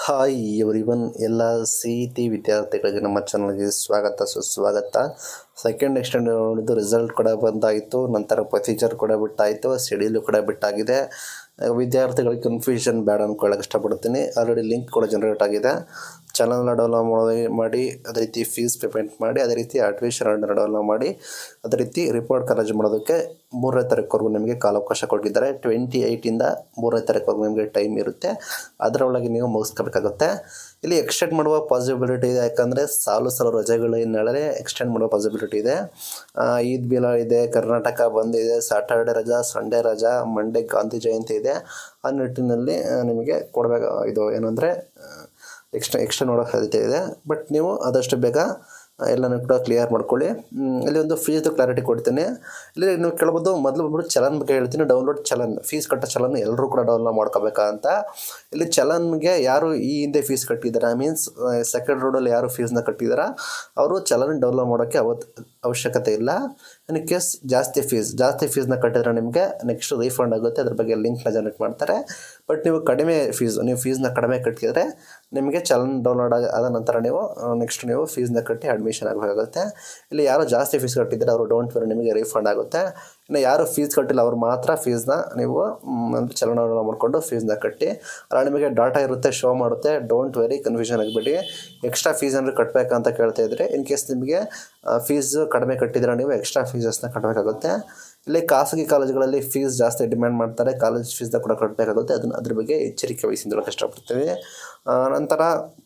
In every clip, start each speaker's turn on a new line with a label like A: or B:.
A: hi everyone ಎಲ್ಲ C E T ವಿದ್ಯಾರ್ಥಿಗಳಿಗೆ ನಮ್ಮ ಚಾನಲ್ಗೆ ಸ್ವಾಗತ ಸುಸ್ವಾಗತ ಸೆಕೆಂಡ್ ಎಕ್ಸ್ಟೆಂಡ್ ನೋಡಿದ್ದು ರಿಸಲ್ಟ್ ಕೂಡ ಬಂದಾಯಿತು ನಂತರ ಪ್ರೊಸೀಜರ್ ಕೂಡ ಬಿಟ್ಟಾಯಿತು ಶೆಡ್ಯೂಲು ಕೂಡ ಬಿಟ್ಟಾಗಿದೆ ವಿದ್ಯಾರ್ಥಿಗಳಿಗೆ ಕನ್ಫ್ಯೂಷನ್ ಬೇಡ ಅಂದ್ಕೊಳ್ಳೋಕೆ ಇಷ್ಟಪಡ್ತೀನಿ ಆಲ್ರೆಡಿ ಲಿಂಕ್ ಕೂಡ ಜನರೇಟ್ ಆಗಿದೆ ಚಾನಲ್ನ ಡೆವಲಪ್ ಮಾಡಿ ಮಾಡಿ ಅದೇ ರೀತಿ ಫೀಸ್ ಪೇಮೆಂಟ್ ಮಾಡಿ ಅದೇ ರೀತಿ ಅಡ್ಮಿಷನ್ ಡೆವಲಪ್ ಮಾಡಿ ಅದೇ ರೀತಿ ರಿಪೋರ್ಟ್ ಕಾಲೇಜ್ ಮಾಡೋದಕ್ಕೆ ಮೂರನೇ ತಾರೀಕುವರೆಗೂ ನಿಮಗೆ ಕಾಲಾವಕಾಶ ಕೊಟ್ಟಿದ್ದಾರೆ ಟ್ವೆಂಟಿ ಏಯ್ಟಿಂದ ಮೂರನೇ ತಾರೀಕುವರೆಗೂ ನಿಮಗೆ ಟೈಮ್ ಇರುತ್ತೆ ಅದರೊಳಗೆ ನೀವು ಮುಗಿಸ್ಕೋಬೇಕಾಗುತ್ತೆ ಇಲ್ಲಿ ಎಕ್ಸ್ಟೆಂಡ್ ಮಾಡುವ ಪಾಸಿಬಿಲಿಟಿ ಇದೆ ಯಾಕಂದರೆ ಸಾಲು ಸಾಲು ರಜೆಗಳು ಹಿನ್ನೆಲೆ ಎಕ್ಸ್ಟೆಂಡ್ ಮಾಡುವ ಪಾಸಿಬಿಲಿಟಿ ಇದೆ ಆ, ಈದ್ ಬಿಲ ಇದೆ ಕರ್ನಾಟಕ ಬಂದ್ ಇದೆ ಸ್ಯಾಟರ್ಡೆ ರಜಾ ಸಂಡೇ ರಜಾ ಮಂಡೇ ಗಾಂಧಿ ಜಯಂತಿ ಇದೆ ಆ ನಿಟ್ಟಿನಲ್ಲಿ ಆ, ನಿಮಗೆ ಕೊಡಬೇಕು ಇದು ಏನಂದರೆ ಎಕ್ಸ್ಟ ಎಕ್ಸ್ಟೆಂಡ್ ಮಾಡೋ ಸಾಧ್ಯತೆ ಇದೆ ಬಟ್ ನೀವು ಆದಷ್ಟು ಬೇಗ ಎಲ್ಲನೂ ಕೂಡ ಕ್ಲಿಯರ್ ಮಾಡ್ಕೊಳ್ಳಿ ಹ್ಮ್, ಇಲ್ಲಿ ಒಂದು ಫೀಸ್ದು ಕ್ಲಾರಿಟಿ ಕೊಡ್ತೀನಿ ಇಲ್ಲಿ ನೀವು ಕೇಳ್ಬೋದು ಮೊದಲು ಬಂದ್ಬಿಟ್ಟು ಚಲನ್ ಬಗ್ಗೆ ಹೇಳ್ತೀನಿ ಡೌನ್ಲೋಡ್ ಚಲನ್ ಫೀಸ್ ಕಟ್ಟೋ ಚಲನ್ ಎಲ್ಲರೂ ಕೂಡ ಡೌನ್ಲೋಡ್ ಮಾಡ್ಕೋಬೇಕಾ ಅಂತ ಇಲ್ಲಿ ಚಲನ್ಗೆ ಯಾರು ಈ ಹಿಂದೆ ಫೀಸ್ ಕಟ್ಟಿದ್ದಾರೆ ಮೀನ್ಸ್ ಸೆಕೆಂಡ್ ರೋಡಲ್ಲಿ ಯಾರು ಫೀಸ್ನ ಕಟ್ಟಿದಾರ ಅವರು ಚಲನ್ ಡೌನ್ಲೋಡ್ ಮಾಡೋಕ್ಕೆ ಅವತ್ತು ಅವಶ್ಯಕತೆ ಇಲ್ಲ ಇನ್ ಕೇಸ್ ಜಾಸ್ತಿ ಫೀಸ್ ಜಾಸ್ತಿ ಫೀಸ್ನ ಕಟ್ಟಿದ್ರೆ ನಿಮಗೆ ನೆಕ್ಸ್ಟ್ ರೀಫಂಡ್ ಆಗುತ್ತೆ ಅದ್ರ ಬಗ್ಗೆ ಲಿಂಕ್ನ ಜನರೇಟ್ ಮಾಡ್ತಾರೆ ಬಟ್ ನೀವು ಕಡಿಮೆ ಫೀಸ್ ನೀವು ಫೀಸ್ನ ಕಡಿಮೆ ಕಟ್ಟಿದರೆ ನಿಮಗೆ ಚಲನ್ ಡೌನ್ಲೋಡ್ ಆದ ಆದ ನಂತರ ನೀವು ನೆಕ್ಸ್ಟ್ ನೀವು ಫೀಸ್ನ ಕಟ್ಟಿ ಅಡ್ಮಿಷನ್ ಆಗಬೇಕಾಗುತ್ತೆ ಇಲ್ಲಿ ಯಾರು ಜಾಸ್ತಿ ಫೀಸ್ ಕಟ್ಟಿದ್ದಾರೆ ಅವರು ಡೋಂಟ್ ವೆರಿ ನಿಮಗೆ ರೀಫಂಡ್ ಆಗುತ್ತೆ ಇನ್ನು ಯಾರು ಫೀಸ್ ಕಟ್ಟಿಲ್ಲ ಅವ್ರು ಮಾತ್ರ ಫೀಸ್ನ ನೀವು ಮ್, ಅಂದ್ರೆ ಚಲನ ಡೌನ್ಲೋಡ್ ಮಾಡಿಕೊಂಡು ಫೀಸ್ನ ಕಟ್ಟಿ ಅಲ್ಲ ನಿಮಗೆ ಡಾಟಾ ಇರುತ್ತೆ ಶೋ ಮಾಡುತ್ತೆ ಡೋಂಟ್ ವೆರಿ ಕನ್ಫ್ಯೂಷನ್ ಆಗಬೇಡಿ ಎಕ್ಸ್ಟ್ರಾ ಫೀಸ್ ಏನಾದ್ರು ಕಟ್ಟಬೇಕಂತ ಕೇಳ್ತಾ ಇದ್ರೆ ಇನ್ ಕೇಸ್ ನಿಮಗೆ ಫೀಸ್ ಕಡಿಮೆ ಕಟ್ಟಿದ್ರೆ ನೀವು ಎಕ್ಸ್ಟ್ರಾ ಫೀಸಸ್ನ ಕಟ್ಟಬೇಕಾಗುತ್ತೆ ಇಲ್ಲಿ ಖಾಸಗಿ ಕಾಲೇಜುಗಳಲ್ಲಿ ಫೀಸ್ ಜಾಸ್ತಿ ಡಿಮ್ಯಾಂಡ್ ಮಾಡ್ತಾರೆ ಕಾಲೇಜ್ ಫೀಸ್ನ ಕೂಡ ಕಟ್ಟಬೇಕಾಗುತ್ತೆ ಅದನ್ನ ಅದ್ರ ಬಗ್ಗೆ ಎಚ್ಚರಿಕೆ ವಹಿಸಿಕೊಳ್ಳೋಕೆ ಇಷ್ಟಪಡ್ತೀವಿ ಆ, ನಂತರ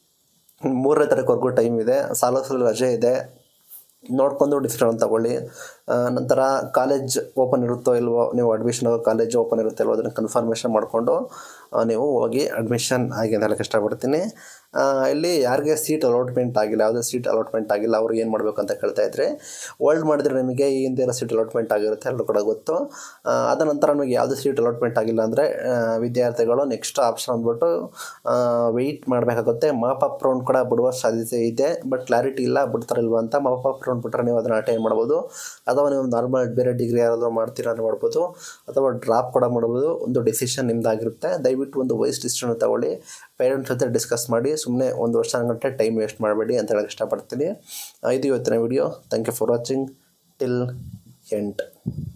A: ಮೂರನೇ ತಾರೀಕುವರೆಗೂ ಟೈಮ್ ಇದೆ ಸಾಲ ಸಾಲ ರಜೆ ಇದೆ ನೋಡ್ಕೊಂಡು ಡಿಸಿಷನ್ ತಗೊಳ್ಳಿ ಆ, ನಂತರ ಕಾಲೇಜ್ ಓಪನ್ ಇರುತ್ತೋ ಇಲ್ವೋ ನೀವು ಅಡ್ಮಿಷನ್ ಆಗೋ ಕಾಲೇಜ್ ಓಪನ್ ಇರುತ್ತೋ ಇಲ್ವೋ ಅದನ್ನು ಕನ್ಫರ್ಮೇಷನ್ ಮಾಡಿಕೊಂಡು ನೀವು ಹೋಗಿ ಅಡ್ಮಿಷನ್ ಆಗಿ ಅಂತ ಹೇಳಕ್ಕೆ ಇಷ್ಟಪಡ್ತೀನಿ ಆ, ಇಲ್ಲಿ ಯಾರಿಗೆ ಸೀಟ್ ಅಲಾಟ್ಮೆಂಟ್ ಆಗಿಲ್ಲ ಯಾವುದೇ ಸೀಟ್ ಅಲಾಟ್ಮೆಂಟ್ ಆಗಿಲ್ಲ ಅವ್ರು ಏನು ಮಾಡಬೇಕು ಅಂತ ಕೇಳ್ತಾ ಇದ್ರೆ ಓಲ್ಡ್ ಮಾಡಿದ್ರೆ ನಿಮಗೆ ಈ ಹಿಂದೆ ಸೀಟ್ ಅಲಾಟ್ಮೆಂಟ್ ಆಗಿರುತ್ತೆ ಎಲ್ಲರೂ ಕೂಡ ಗೊತ್ತು ಆ, ಅದ ನಂತರ ನಿಮಗೆ ಯಾವುದೇ ಸೀಟ್ ಅಲಾಟ್ಮೆಂಟ್ ಆಗಿಲ್ಲ ಅಂದರೆ ವಿದ್ಯಾರ್ಥಿಗಳು ನೆಕ್ಸ್ಟ್ ಆಪ್ಷನ್ ಅಂದ್ಬಿಟ್ಟು ವೆಯ್ಟ್ ಮಾಡಬೇಕಾಗುತ್ತೆ ಮಾಪ್ ಅಪ್ ರೌಂಡ್ ಕೂಡ ಬಿಡುವ ಸಾಧ್ಯತೆ ಇದೆ ಬಟ್ ಕ್ಲಾರಿಟಿ ಇಲ್ಲ ಬಿಡ್ತಾರಿಲ್ವ ಅಂತ ಮಾಪ್ ಅಪ್ ರೌಂಡ್ ಬಿಟ್ಟರೆ ನೀವು ಅದನ್ನು ಅಟೆಂಡ್ ಮಾಡ್ಬೋದು ಅಥವಾ ನೀವು ನಾರ್ಮಲ್ ಬೇರೆ ಡಿಗ್ರಿ ಯಾರಾದರೂ ಮಾಡ್ತೀರಾ ಅಂತ ಮಾಡ್ಬೋದು ಅಥವಾ ಡ್ರಾಪ್ ಕೂಡ ಮಾಡ್ಬೋದು ಒಂದು ಡಿಸಿಷನ್ ನಿಮ್ದಾಗಿರುತ್ತೆ ದಯವಿಟ್ಟು ಒಂದು ವೈಸ್ ಡಿಸಿಷನ್ ತಗೊಳ್ಳಿ ಪೇರೆಂಟ್ಸ್ ಜೊತೆ ಡಿಸ್ಕಸ್ ಮಾಡಿ ಸುಮ್ಮನೆ ಒಂದು ವರ್ಷ ಗಂಟೆ ಟೈಮ್ ವೇಸ್ಟ್ ಮಾಡಬೇಡಿ ಅಂತ ಹೇಳಕ್ಕೆ ಇಷ್ಟಪಡ್ತೀನಿ ಆ, ಇದು ಇವತ್ತಿನ ವಿಡಿಯೋ thank you for watching till ಎಂಟ್